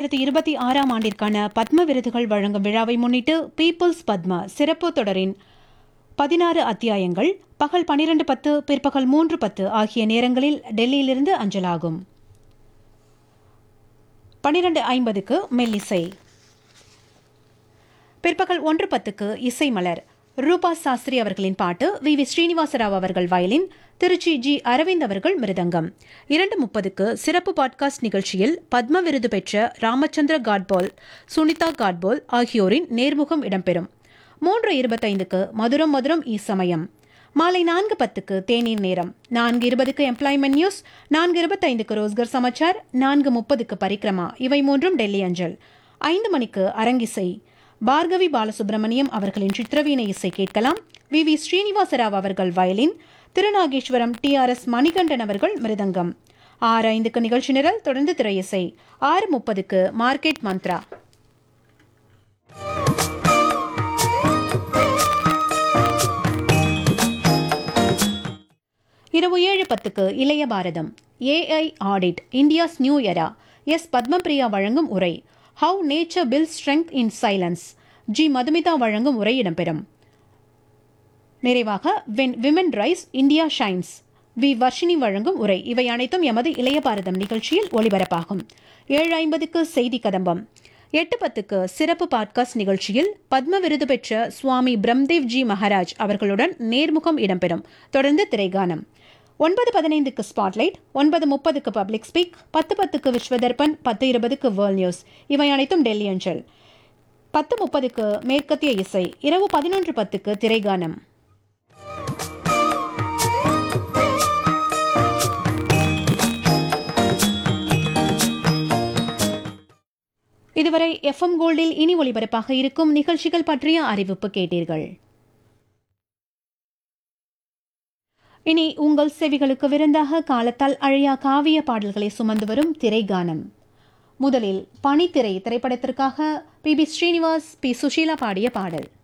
இரண்டாயிரத்தி இருபத்தி ஆறாம் ஆண்டிற்கான பத்ம விருதுகள் வழங்கும் விழாவை முன்னிட்டு பீப்புள்ஸ் பத்மா சிறப்பு தொடரின் பதினாறு அத்தியாயங்கள் பகல் பனிரெண்டு பத்து பிற்பகல் மூன்று பத்து ஆகிய நேரங்களில் டெல்லியிலிருந்து அஞ்சலாகும் பனிரெண்டு ஐம்பதுக்கு மெல்லிசை பிற்பகல் ஒன்று பத்துக்கு இசை மலர் ரூபா சாஸ்திரி அவர்களின் பாட்டு வி வி ஸ்ரீனிவாசராவ் அவர்கள் வயலின் திருச்சி ஜி அரவிந்த் அவர்கள் மிருதங்கம் இரண்டு முப்பதுக்கு சிறப்பு பாட்காஸ்ட் நிகழ்ச்சியில் பத்ம விருது பெற்ற ராமச்சந்திர காட்போல் சுனிதா காட்போல் ஆகியோரின் நேர்முகம் இடம்பெறும் மூன்று இருபத்தைந்துக்கு மதுரம் மதுரம் ஈ சமயம் மாலை நான்கு பத்துக்கு தேநீர் நேரம் நான்கு இருபதுக்கு எம்ப்ளாய்மெண்ட் நியூஸ் நான்கு இருபத்தைந்துக்கு ரோஸ்கர் சமாச்சார் நான்கு முப்பதுக்கு பரிக்ரமா இவை மூன்றும் டெல்லி அஞ்சல் ஐந்து மணிக்கு அரங்கிசை பார்கவி பாலசுப்ரமணியம் அவர்களின் சித்திரவீண இசை கேட்கலாம் வி வி ஸ்ரீனிவாசராவ் அவர்கள் violin Thirunageswaram T R S Manikandan அவர்கள் மிருதங்கம் ஆறு ஐந்துக்கு நிகழ்ச்சி நிரல் தொடர்ந்து திரையிசை ஆறு முப்பதுக்கு மார்க்கெட் மந்த்ரா இரவு ஏழு பத்துக்கு Ilaiya Bharatham AI audit India's new era S Padmapriya வழங்கும் உரை how nature build strength in silence G Madhumitha வழங்கும் உரை இடம்பெறும் நிறைவாக when women rise India shines V Varshini வழங்கும் உரை இவை அனைத்தும் எமது இளைய பாரதம் நிகழ்ச்சியில் ஒளிபரப்பாகும் ஏழு ஐம்பதுக்கு செய்தி கதம்பம் எட்டு பத்துக்கு சிறப்பு பாட்காஸ்ட் நிகழ்ச்சியில் பத்ம விருது பெற்ற சுவாமி பிரம்தேவ் ஜி மகாராஜ் அவர்களுடன் நேர்முகம் இடம்பெறும் தொடர்ந்து திரைகானம் ஒன்பது பதினைந்துக்கு ஸ்பாட்லைட் ஒன்பது முப்பதுக்கு பப்ளிக் ஸ்பீக் பத்து பத்துக்கு விஸ்வதர்பன் பத்து இருபதுக்கு வேர்ல்ட் நியூஸ் இவை அனைத்தும் டெல்லி அஞ்சல் பத்து முப்பதுக்கு மேற்கத்திய இசை இரவு பதினொன்று பத்துக்கு திரைகானம் இதுவரை எஃப்எம் கோல்டில் இனி ஒளிபரப்பாக இருக்கும் நிகழ்ச்சிகள் பற்றிய அறிவிப்பு கேட்டீர்கள் இனி உங்கள் செவிகளுக்கு விருந்தாக காலத்தால் அழியா காவிய பாடல்களை சுமந்து வரும் திரைகானம் முதலில் பனித்திரை திரைப்படத்திற்காக P B Srinivas P Susheela பாடிய பாடல்